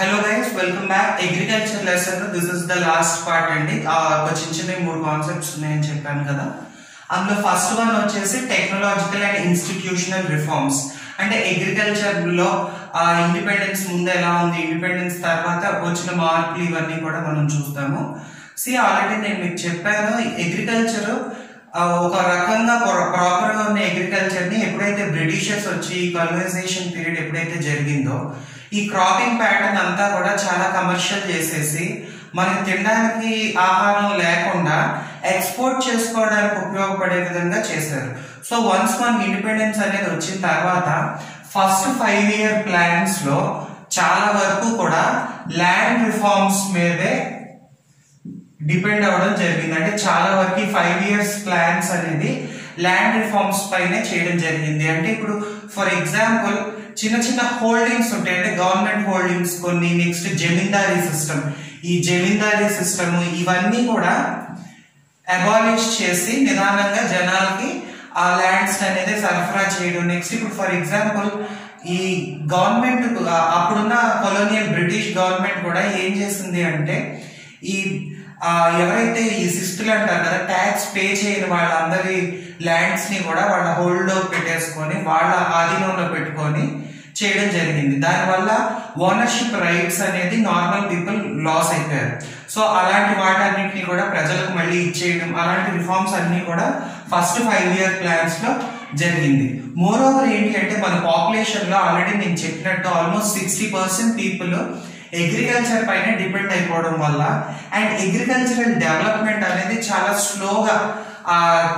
hello guys welcome back agriculture lesson this is the last part అండి ఆ, ఒక చిన్న చిన్న మూడు కాన్సెప్ట్స్ ఉన్నాయని చెప్పాను కదా అందులో ఫస్ట్ వన్ వచ్చేసి టెక్నాలజికల్ అండ్ ఇన్స్టిట్యూషనల్ రిఫార్మ్స్ అంటే అగ్రికల్చర్ లో ఇండిపెండెన్స్ ముందు ఎలా ఉంది ఇండిపెండెన్స్ తర్వాత వచ్చిన మార్పులు ఇవన్నీ కూడా మనం చూస్తాము సి ఆల్రెడీ నేను మీకు చెప్పాను అగ్రికల్చర్ ఒక రకంగా ప్రాపర్ గా ఉన్న అగ్రికల్చర్ ని ఎప్పుడైతే బ్రిటిషర్స్ వచ్చి కలనైజేషన్ పీరియడ్ ఎప్పుడైతే జరిగిందో ఈ క్రాపింగ్ ప్యాటర్న్ అంతా కూడా చాలా కమర్షియల్ చేసేసి మనకి తినడానికి ఆహారం లేకుండా ఎక్స్పోర్ట్ చేసుకోవడానికి ఉపయోగపడే విధంగా చేశారు సో వన్స్ మనకి ఇండిపెండెన్స్ అనేది వచ్చిన తర్వాత ఫస్ట్ ఫైవ్ ఇయర్ ప్లాన్స్ లో చాలా వరకు కూడా ల్యాండ్ రిఫార్మ్స్ మీదే డిపెండ్ అవ్వడం జరిగింది అంటే చాలా వరకు ఫైవ్ ఇయర్స్ ప్లాన్స్ అనేది ల్యాండ్ రిఫార్మ్స్ పైనే చేయడం జరిగింది అంటే ఇప్పుడు ఫర్ ఎగ్జాంపుల్ చిన్న చిన్న హోల్డింగ్స్ ఉంటాయి అంటే గవర్నమెంట్ హోల్డింగ్స్ కొన్ని నెక్స్ట్ జమీందారీ సిస్టమ్ ఈ జమీందారీ సిస్టమ్ ఇవన్నీ కూడా అబాలిష్ చేసి నిదానంగా జనాలకి ఆ ల్యాండ్స్ అనేది సరఫరా చేయడం నెక్స్ట్ ఇప్పుడు ఫర్ ఎగ్జాంపుల్ ఈ గవర్నమెంట్ అప్పుడున్న కొలోనియల్ బ్రిటిష్ గవర్నమెంట్ కూడా ఏం చేసింది అంటే ఈ ఆ, ఎవరైతే ఈ సిస్టులు అంటారు కదా ట్యాక్స్ పే చేయని వాళ్ళందరి ల్యాండ్స్ ని కూడా వాళ్ళ హోల్డ్ లో పెట్టేసుకొని వాళ్ళ ఆధీనంలో పెట్టుకొని చేయడం జరిగింది దానివల్ల ఓనర్షిప్ రైట్స్ అనేది నార్మల్ పీపుల్ లాస్ అయిపోయారు సో అలాంటి వాటన్నిటిని కూడా ప్రజలకు మళ్ళీ ఇచ్చేయడం అలాంటి రిఫార్మ్స్ అన్ని కూడా ఫస్ట్ ఫైవ్ ఇయర్ ప్లాన్స్ లో జరిగింది మోర్ ఓవర్ ఏంటి అంటే మన పాపులేషన్ లో ఆల్రెడీ నేను చెప్పినట్టు almost sixty percent people agriculture పైన డిపెండ్ అయిపోవడం వల్ల అండ్ అగ్రికల్చరల్ డెవలప్మెంట్ అనేది చాలా స్లోగా ఆ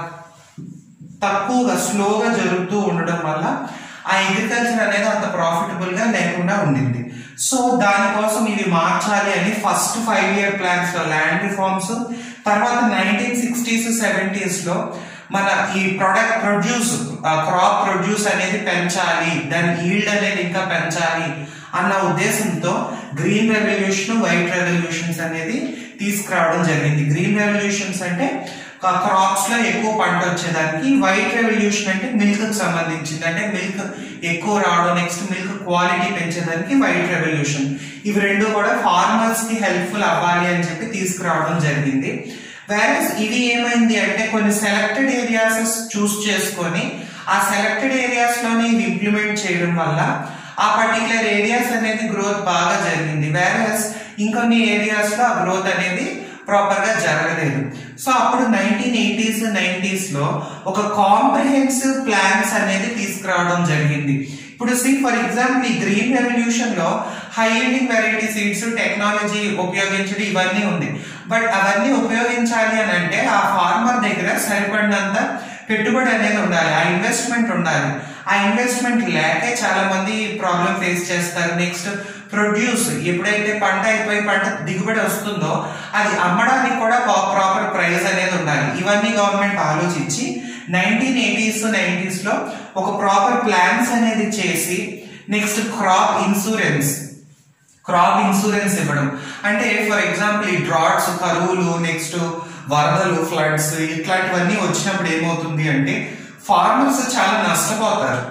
తక్కువగా స్లోగా జరుగుతూ ఉండడం వల్ల ఆ అగ్రికల్చర్ అనేది అంత ప్రాఫిటబుల్ గా లేకుండా ఉండింది సో దానికోసం ఇవి మార్చాలి అని ఫస్ట్ ఫైవ్ ఇయర్ ప్లాన్స్ లో ల్యాండ్ రిఫార్మ్స్ తర్వాత నైన్టీన్ సిక్స్టీస్ సెవెంటీస్ లో మన ఈ ప్రొడక్ట్ ప్రొడ్యూస్ క్రాప్ ప్రొడ్యూస్ అనేది పెంచాలి దాని ఈల్డ్ అనేది ఇంకా పెంచాలి అన్న ఉద్దేశంతో గ్రీన్ రెవల్యూషన్ వైట్ రెవల్యూషన్స్ అనేది తీసుకురావడం జరిగింది గ్రీన్ రెవల్యూషన్స్ అంటే క్రాప్స్ లో ఎక్కువ పంట వచ్చేదానికి వైట్ రెవల్యూషన్ అంటే మిల్క్ కి సంబంధించింది అంటే మిల్క్ ఎక్కువ రావడం నెక్స్ట్ మిల్క్ క్వాలిటీ పెంచేదానికి వైట్ రెవల్యూషన్ ఇవి రెండు కూడా ఫార్మర్స్ కి హెల్ప్ఫుల్ అవ్వాలి అని చెప్పి తీసుకురావడం జరిగింది వేరస్ ఇవి ఏమైంది అంటే కొన్ని సెలెక్టెడ్ ఏరియాస్ చూస్ చేసుకొని ఆ సెలెక్టెడ్ ఏరియాస్ లోనే ఇవి ఇంప్లిమెంట్ చేయడం వల్ల ఆ పర్టికులర్ ఏరియాస్ అనేది గ్రోత్ బాగా జరిగింది వేరస్ ఇంకొన్ని ఏరియాస్ లో ఆ గ్రోత్ అనేది ప్రాపర్ గా జరగలేదు సో అప్పుడు నైన్టీన్ ఎయిటీస్ నైన్టీస్ లో ఒక కాంప్రిహెన్సివ్ ప్లాన్స్ అనేది తీసుకురావడం జరిగింది ఇప్పుడు సి ఫర్ ఎగ్జాంపుల్ ఈ గ్రీన్ రెవల్యూషన్ లో high yielding variety seeds technology ఉపయోగించడం ఇవన్నీ ఉంది బట్ అవన్నీ ఉపయోగించాలి అని అంటే ఆ ఫార్మర్ దగ్గర సరిపడినంత పెట్టుబడి అనేది ఉండాలి ఆ ఇన్వెస్ట్మెంట్ ఉండాలి ఆ ఇన్వెస్ట్మెంట్ లేకే చాలా మంది ప్రాబ్లం ఫేస్ చేస్తారు నెక్స్ట్ ప్రొడ్యూస్ ఎప్పుడైతే పంట అయిపోయి పంట దిగుబడి వస్తుందో అది అమ్మడానికి కూడా ప్రాపర్ ప్రైస్ అనేది ఉండాలి ఇవన్నీ గవర్నమెంట్ ఆలోచించి నైన్టీన్ ఎయిటీస్ నైన్టీస్ లో ఒక ప్రాపర్ ప్లాన్స్ అనేది చేసి next crop insurance crop insurance ఇవ్వడం అంటే ఫర్ ఎగ్జాంపుల్ ఈ డ్రాట్స్ కరువులు నెక్స్ట్ వరదలు ఫ్లడ్స్ ఇట్లాంటివన్నీ వచ్చినప్పుడు ఏమవుతుంది అంటే ఫార్మర్స్ చాలా నష్టపోతారు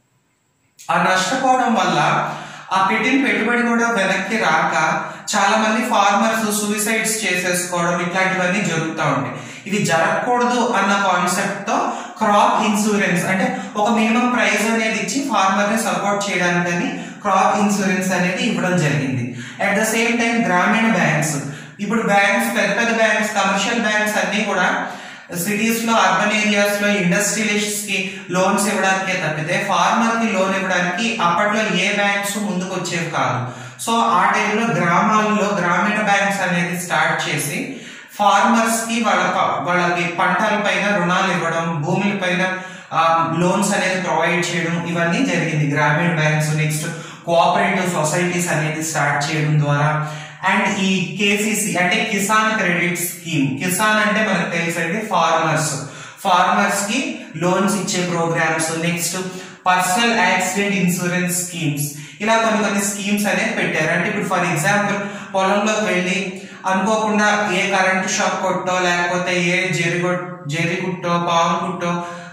ఆ నష్టపోవడం వల్ల ఆ పెట్టిన పెట్టుబడి కూడా వెనక్కి రాక చాలా మంది ఫార్మర్స్ సూసైడ్స్ చేసేసుకోవడం ఇట్లాంటివన్నీ జరుగుతూ ఉంటాయి ఇది జరగకూడదు అన్న కాన్సెప్ట్ తో క్రాప్ ఇన్సూరెన్స్ అంటే ఒక మినిమం ప్రైస్ అనేది ఇచ్చి ఫార్మర్ ని సపోర్ట్ చేయడానికని క్రాప్ ఇన్సూరెన్స్ అనేది ఇవ్వడం జరిగింది అట్ ద సేమ్ టైం గ్రామీణ బ్యాంక్స్ ఇప్పుడు బ్యాంక్స్ పెద్ద పెద్ద బ్యాంక్స్ కమర్షియల్ బ్యాంక్స్ అన్ని కూడా సిటీస్ లో అర్బన్ ఏరియాస్ లో ఇండస్ట్రియలిస్ట్స్ కి లోన్స్ ఇవ్వడానికే తప్పితే ఫార్మర్ కి లోన్ ఇవ్వడానికి అప్పట్లో ఏ బ్యాంక్స్ ముందుకు వచ్చేవి కాదు సో ఆ టైంలో గ్రామాల్లో గ్రామీణ బ్యాంక్స్ అనేది స్టార్ట్ చేసి ఫార్మర్స్ కి వాళ్ళ ప- వాళ్ళకి పంటల పైన రుణాలు ఇవ్వడం భూముల పైన లోన్స్ అనేది ప్రొవైడ్ చేయడం ఇవన్నీ జరిగింది గ్రామీణ బ్యాంక్స్ నెక్స్ట్ కోఆపరేటివ్ సొసైటీస్ అనేది స్టార్ట్ చేయడం ద్వారా అండ్ ఈ కేసీసీ అంటే కిసాన్ క్రెడిట్ స్కీమ్ కిసాన్ అంటే మనకు తెలుసండి ఫార్మర్స్ ఫార్మర్స్ కి లోన్స్ ఇచ్చే programmes next personal accident insurance schemes ఇలా కొన్ని కొన్ని స్కీమ్స్ అనేది పెట్టారు అంటే ఇప్పుడు ఫర్ ఎగ్జాంపుల్ పొలంలోకి వెళ్ళి అనుకోకుండా ఏ కరెంటు షాక్ కొట్టో లేకపోతే ఏ జెరి జెరి కుట్టో పాము కుట్టో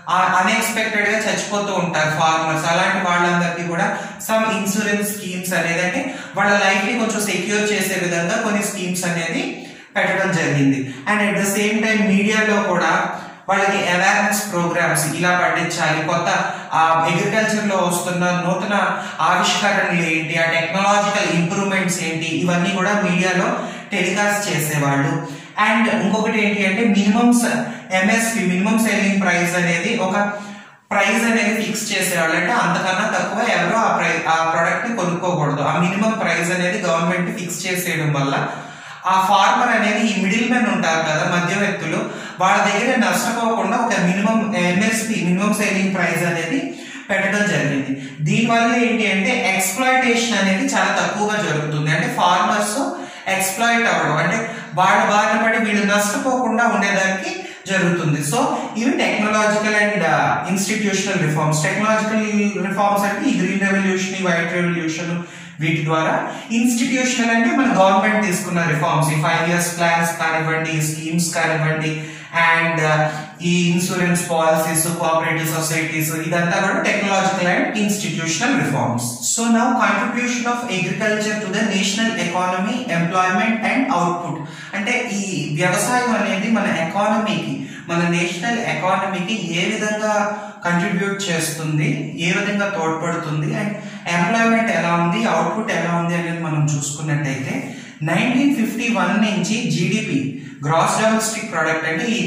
అన్ఎక్స్పెక్టెడ్ గా చచ్చిపోతూ ఉంటారు ఫార్మర్స్ అలాంటి వాళ్ళందరికీ కూడా సమ్ ఇన్సూరెన్స్ స్కీమ్స్ అనేది అంటే వాళ్ళ లైఫ్ ని కొంచెం సెక్యూర్ చేసే విధంగా కొన్ని స్కీమ్స్ అనేది పెట్టడం జరిగింది and at the same time మీడియాలో కూడా వాళ్ళకి అవేర్నెస్ ప్రోగ్రామ్స్ ఇలా పండించాలి కొత్త అగ్రికల్చర్ లో వస్తున్న నూతన ఆవిష్కరణలు ఏంటి ఆ టెక్నాలజికల్ ఇంప్రూవ్మెంట్స్ ఏంటి ఇవన్నీ కూడా మీడియాలో టెలికాస్ట్ చేసేవాళ్ళు అండ్ ఇంకొకటి ఏంటి అంటే minimum MSP minimum selling price అనేది ఒక ప్రైస్ అనేది ఫిక్స్ చేసేవాళ్ళు అంటే అంతకన్నా తక్కువ ఎవరో ఆ ప్రై ఆ ప్రోడక్ట్ ని కొనుక్కోకూడదు ఆ మినిమం ప్రైస్ అనేది గవర్నమెంట్ ఫిక్స్ చేసేయడం వల్ల ఆ ఫార్మర్ అనేది ఈ మిడిల్ మెన్ ఉంటారు కదా మధ్యవర్తులు వాళ్ళ దగ్గర నష్టపోకుండా ఒక minimum MSP minimum selling price అనేది పెట్టడం జరిగింది దీనివల్ల ఏంటి అంటే ఎక్స్ప్లాయిటేషన్ అనేది చాలా తక్కువగా జరుగుతుంది అంటే ఫార్మర్స్ ఎక్స్ప్లాయిట్ అవ్వడం అంటే వాళ్ళ బారిన పడి వీళ్ళు నష్టపోకుండా ఉండేదానికి జరుగుతుంది సో ఇవి technological and institutional reforms technological reforms అంటే ఈ గ్రీన్ రెవల్యూషన్ ఈ వైట్ రెవల్యూషన్ వీటి ద్వారా ఇన్స్టిట్యూషనల్ అంటే మన గవర్నమెంట్ తీసుకున్న రిఫార్మ్స్ ఈ ఫైవ్ ఇయర్స్ ప్లాన్స్ కానివ్వండి స్కీమ్స్ కానివ్వండి అండ్ ఈ ఇన్సూరెన్స్ పాలసీస్ కోఆపరేటివ్ సొసైటీస్ ఇదంతా కూడా technological and institutional reforms so now contribution of agriculture to the national economy employment and output అంటే ఈ వ్యవసాయం అనేది మన ఎకానమీకి మన నేషనల్ ఎకానమీకి ఏ విధంగా కంట్రిబ్యూట్ చేస్తుంది ఏ విధంగా తోడ్పడుతుంది అండ్ ఎంప్లాయ్మెంట్ ఎలా ఉంది అవుట్పుట్ ఎలా ఉంది అనేది మనం చూసుకున్నట్టయితే నైన్టీన్ ఫిఫ్టీ వన్ నుంచి జీడిపి గ్రాస్ డొమెస్టిక్ ప్రోడక్ట్ అంటే ఈ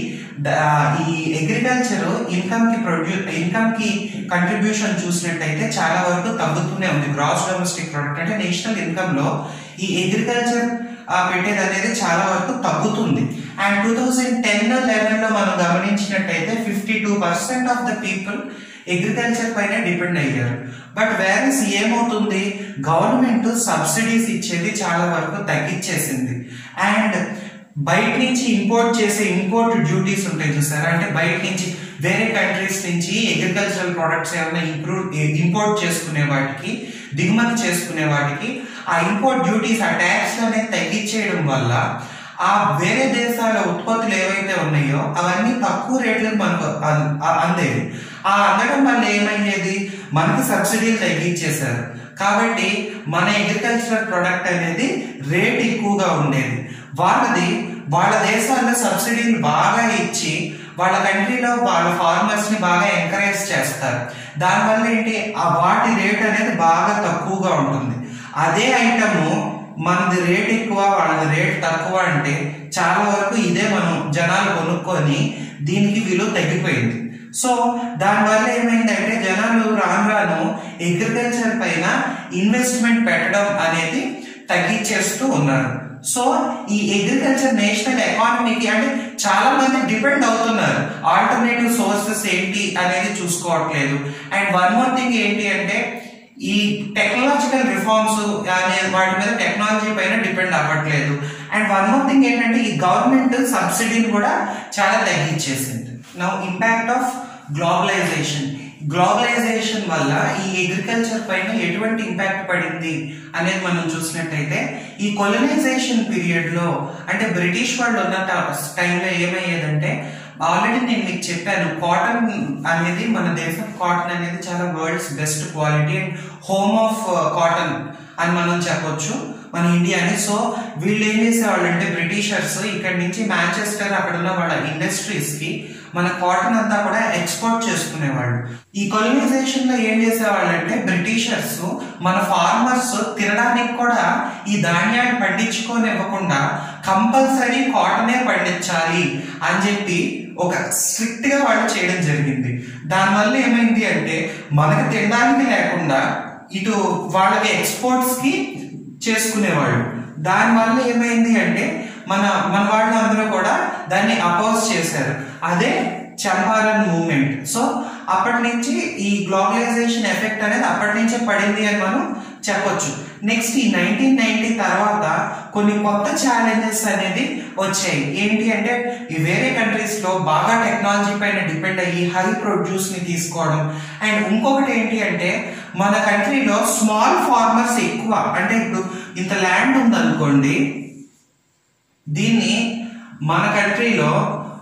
ఈ అగ్రికల్చర్ ఇన్కమ్ కి ప్రొడ్యూ ఇన్కమ్ కి కంట్రిబ్యూషన్ చూసినట్టయితే చాలా వరకు తగ్గుతూనే ఉంది గ్రాస్ డొమెస్టిక్ ప్రోడక్ట్ అంటే నేషనల్ ఇన్కమ్ లో ఈ అగ్రికల్చర్ పెట్టేది అనేది చాలా వరకు తగ్గుతుంది and two thousand ten eleven లో మనం గమనించినట్టయితే fifty two percent of the people agriculture పైన డిపెండ్ అయ్యారు బట్ వేరస్ ఏమవుతుంది గవర్నమెంట్ సబ్సిడీస్ ఇచ్చేది చాలా వరకు తగ్గించేసింది అండ్ బయట నుంచి ఇంపోర్ట్ చేసే ఇంపోర్ట్ డ్యూటీస్ ఉంటాయి చూసారా అంటే బయట నుంచి వేరే కంట్రీస్ నుంచి అగ్రికల్చరల్ ప్రొడక్ట్స్ ఏమైనా ఇంప్రూవ్ ఇంపోర్ట్ చేసుకునే వాటికి దిగుమతి చేసుకునే వాటికి ఆ ఇంపోర్ట్ డ్యూటీస్ ఆ ట్యాక్స్ అనేది తగ్గించేయడం వల్ల ఆ వేరే దేశాల ఉత్పత్తులు ఏవైతే ఉన్నాయో అవన్నీ తక్కువ రేట్లకు మనకు అందేవి ఆ అందడం వల్ల ఏమయ్యేది మనకి సబ్సిడీలు తగ్గించేశారు కాబట్టి మన అగ్రికల్చరల్ ప్రొడక్ట్ అనేది రేట్ ఎక్కువగా ఉండేది వాళ్ళది వాళ్ళ దేశాల్లో సబ్సిడీలు బాగా ఇచ్చి వాళ్ళ కంట్రీలో వాళ్ళ ఫార్మర్స్ ని బాగా ఎంకరేజ్ చేస్తారు దానివల్ల ఏంటి ఆ వాటి రేట్ అనేది బాగా తక్కువగా ఉంటుంది అదే ఐటము మనది రేట్ ఎక్కువ వాళ్ళది రేట్ తక్కువ అంటే చాలా వరకు ఇదే మనం జనాలు కొనుక్కొని దీనికి విలువ తగ్గిపోయింది సో దానివల్ల ఏమైందంటే జనాలు రాను రాను అగ్రికల్చర్ పైన ఇన్వెస్ట్మెంట్ పెట్టడం అనేది తగ్గించేస్తూ ఉన్నారు సో ఈ అగ్రికల్చర్ నేషనల్ ఎకానమీకి అంటే చాలా మంది డిపెండ్ అవుతున్నారు ఆల్టర్నేటివ్ సోర్సెస్ ఏంటి అనేది చూసుకోవట్లేదు అండ్ వన్ మోర్ థింగ్ ఏంటి అంటే ఈ టెక్నాలజికల్ రిఫార్మ్స్ అనే వాటి మీద టెక్నాలజీ పైన డిపెండ్ అవ్వట్లేదు అండ్ వన్ మోర్ థింగ్ ఏంటంటే ఈ గవర్నమెంట్ సబ్సిడీని కూడా చాలా తగ్గించేసింది now impact of globalisation globalisation వల్ల ఈ అగ్రికల్చర్ పైన ఎటువంటి ఇంపాక్ట్ పడింది అనేది మనం చూసినట్టయితే ఈ కొలనైజేషన్ పీరియడ్ లో అంటే బ్రిటిష్ వాళ్ళు ఉన్న టైంలో ఏమయ్యేదంటే ఆల్రెడీ నేను మీకు చెప్పాను కాటన్ అనేది మన దేశం కాటన్ అనేది చాలా world's best quality and home of cotton అని మనం చెప్పొచ్చు మన ఇండియాని సో వీళ్ళు ఏం చేసేవాళ్ళు అంటే బ్రిటిషర్స్ ఇక్కడ నుంచి మాంచెస్టర్ అక్కడ ఉన్న వాళ్ళ ఇండస్ట్రీస్ కి మన కాటన్ అంతా కూడా ఎక్స్పోర్ట్ చేసుకునేవాళ్ళు ఈ కొలనైజేషన్ లో ఏం చేసేవాళ్ళు అంటే బ్రిటిషర్స్ మన ఫార్మర్స్ తినడానికి కూడా ఈ ధాన్యాన్ని పండించుకొని ఇవ్వకుండా కంపల్సరీ కాటనే పండించాలి అని చెప్పి ఒక స్ట్రిక్ట్ గా వాళ్ళు చేయడం జరిగింది దానివల్ల ఏమైంది అంటే మనకు తినడానికి లేకుండా ఇటు వాళ్ళకి ఎక్స్పోర్ట్స్ కి చేసుకునేవాళ్ళు దానివల్ల ఏమైంది అంటే మన మన వాళ్ళు అందరూ కూడా దాన్ని అపోజ్ చేశారు అదే చంపారన్ మూవ్మెంట్ సో అప్పటి నుంచి ఈ గ్లోబలైజేషన్ ఎఫెక్ట్ అనేది అప్పటి నుంచే పడింది అని మనం చెప్పొచ్చు నెక్స్ట్ ఈ నైన్టీన్ నైన్టీ తర్వాత కొన్ని కొత్త ఛాలెంజెస్ అనేది వచ్చాయి ఏంటి అంటే ఈ వేరే కంట్రీస్ లో బాగా టెక్నాలజీ పైన డిపెండ్ అయ్యి హై ప్రొడ్యూస్ ని తీసుకోవడం అండ్ ఇంకొకటి ఏంటి అంటే మన కంట్రీలో స్మాల్ ఫార్మర్స్ ఎక్కువ అంటే ఇప్పుడు ఇంత ల్యాండ్ ఉందనుకోండి దీన్ని మన కంట్రీలో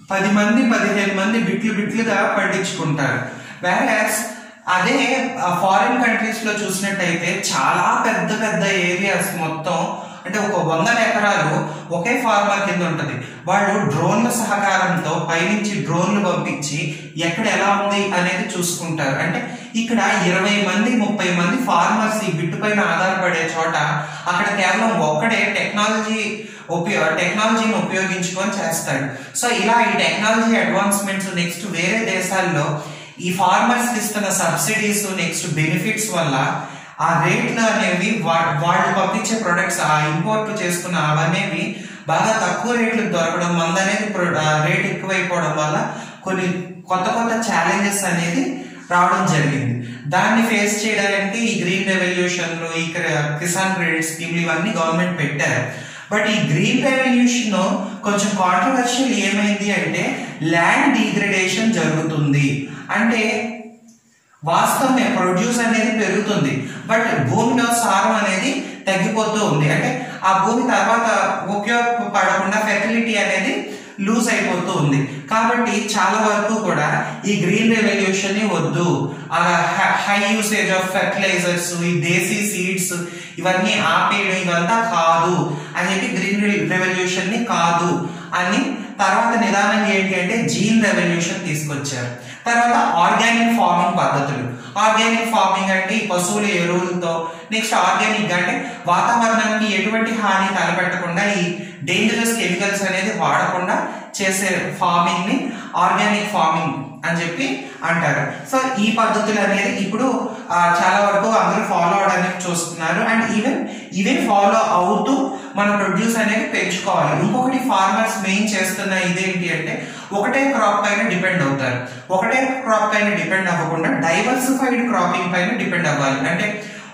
పది మంది పదిహేను మంది బిట్లు బిట్లుగా పండించుకుంటారు వేరస్ అదే ఫారిన్ కంట్రీస్ లో చూసినట్టయితే చాలా పెద్ద పెద్ద ఏరియాస్ మొత్తం అంటే ఒక వందల ఎకరాలు ఒకే ఫార్మర్ కింద ఉంటది వాళ్ళు డ్రోన్ల సహకారంతో పైనుంచి డ్రోన్లు పంపించి ఎక్కడ ఎలా ఉంది అనేది చూసుకుంటారు అంటే ఇక్కడ ఇరవై మంది ముప్పై మంది ఫార్మర్స్ ఈ బిట్టు పైన ఆధారపడే చోట అక్కడ కేవలం ఒక్కడే టెక్నాలజీ ఉపయో టెక్నాలజీని ఉపయోగించుకొని చేస్తాడు సో ఇలా ఈ టెక్నాలజీ అడ్వాన్స్మెంట్స్ నెక్స్ట్ వేరే దేశాల్లో ఈ ఫార్మర్స్ ఇస్తున్న సబ్సిడీస్ నెక్స్ట్ బెనిఫిట్స్ వల్ల ఆ రేట్లు అనేవి వా- వాళ్ళు పంపించే ప్రొడక్ట్స్ ఆ ఇంపోర్ట్ చేసుకున్న అవనేవి బాగా తక్కువ రేట్లకు దొరకడం మంద అనేది రేట్ ఎక్కువైపోవడం వల్ల కొన్ని కొత్త కొత్త ఛాలెంజెస్ అనేది రావడం జరిగింది దాన్ని ఫేస్ చేయడానికి ఈ గ్రీన్ రెవల్యూషన్లు ఈ క్ర- కిసాన్ క్రెడిట్ స్కీమ్లు ఇవన్నీ గవర్నమెంట్ పెట్టారు బట్ ఈ గ్రీన్ రెవల్యూషన్ కొంచెం కాంట్రవర్షియల్ ఏమైంది అంటే ల్యాండ్ డిగ్రేడేషన్ జరుగుతుంది అంటే వాస్తవమే ప్రొడ్యూస్ అనేది పెరుగుతుంది బట్ భూమిలో సారం అనేది తగ్గిపోతూ ఉంది అంటే ఆ భూమి తర్వాత ఉపయోగపడకుండా ఫెసిలిటీ అనేది లూజ్ అయిపోతూ ఉంది కాబట్టి చాలా వరకు కూడా ఈ గ్రీన్ రెవల్యూషన్ ని వద్దు హై యూసేజ్ ఆఫ్ ఫెర్టిలైజర్స్ ఈ దేశీ సీడ్స్ ఇవన్నీ ఆపేయడం ఇవంతా కాదు అని చెప్పి గ్రీన్ రెవల్యూషన్ ని కాదు అని తర్వాత నిదానం ఏంటి అంటే జీన్ రెవల్యూషన్ తీసుకొచ్చారు తర్వాత ఆర్గానిక్ ఫార్మింగ్ పద్ధతులు ఆర్గానిక్ ఫార్మింగ్ అంటే ఈ పశువుల ఎరువులతో నెక్స్ట్ ఆర్గానిక్ అంటే వాతావరణానికి ఎటువంటి హాని తలపెట్టకుండా ఈ డేంజరస్ కెమికల్స్ అనేది వాడకుండా చేసే ఫార్మింగ్ ని ఆర్గానిక్ ఫార్మింగ్ అని చెప్పి అంటారు సో ఈ పద్ధతులు అనేది ఇప్పుడు ఆ, చాలా వరకు అందరూ ఫాలో అవడానికి చూస్తున్నారు అండ్ ఈవెన్ ఇవే ఫాలో అవుతూ మన ప్రొడ్యూస్ అనేది పెంచుకోవాలి ఇంకొకటి ఫార్మర్స్ మెయిన్ చేస్తున్న ఇదేంటి అంటే ఒకటే క్రాప్ పైన డిపెండ్ అవుతారు ఒకటే క్రాప్ పైన డిపెండ్ అవ్వకుండా డైవర్సిఫైడ్ క్రాపింగ్ పైన డిపెండ్ అవ్వాలి అంటే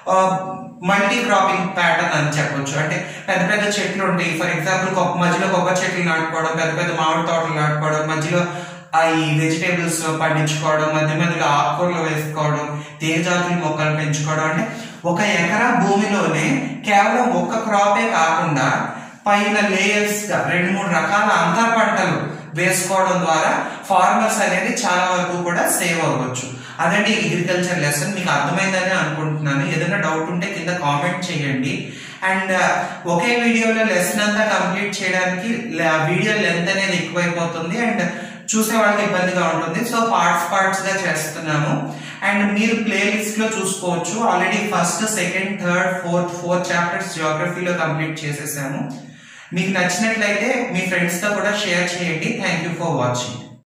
మల్టీ క్రాపింగ్ ప్యాటర్న్ అని చెప్పొచ్చు అంటే పెద్ద పెద్ద చెట్లు ఉంటాయి ఫర్ ఎగ్జాంపుల్ మధ్యలో కొబ్బరి చెట్లు నాటుకోవడం పెద్ద పెద్ద మామిడి తోటలు నాటుకోవడం మధ్యలో ఆ ఈ వెజిటేబుల్స్ పండించుకోవడం మధ్య మధ్యలో ఆకుకూరలు వేసుకోవడం తేజాతుల మొక్కలు పెంచుకోవడం అంటే ఒక ఎకరా భూమిలోనే కేవలం ఒక్క క్రాపే కాకుండా పైన లేయర్స్ గా రెండు మూడు రకాల అంతర పంటలు వేసుకోవడం ద్వారా ఫార్మర్స్ అనేది చాలా వరకు కూడా సేవ్ అవ్వచ్చు అదండి అగ్రికల్చర్ లెసన్ మీకు అర్థమైందని అనుకుంటున్నాను ఏదైనా డౌట్ ఉంటే కింద కామెంట్ చేయండి అండ్ ఒకే వీడియోలో లెసన్ అంతా కంప్లీట్ చేయడానికి వీడియో లెంత్ అనేది ఎక్కువైపోతుంది అండ్ చూసే వాళ్ళకి ఇబ్బందిగా ఉంటుంది సో పార్ట్స్ పార్ట్స్ గా చేస్తున్నాము అండ్ మీరు ప్లేలిస్ట్ లో చూసుకోవచ్చు already first second third fourth fourth chapters జియోగ్రఫీలో కంప్లీట్ చేసేసాము మీకు నచ్చినట్లయితే మీ ఫ్రెండ్స్ తో కూడా షేర్ చేయండి థ్యాంక్ యూ ఫర్ వాచింగ్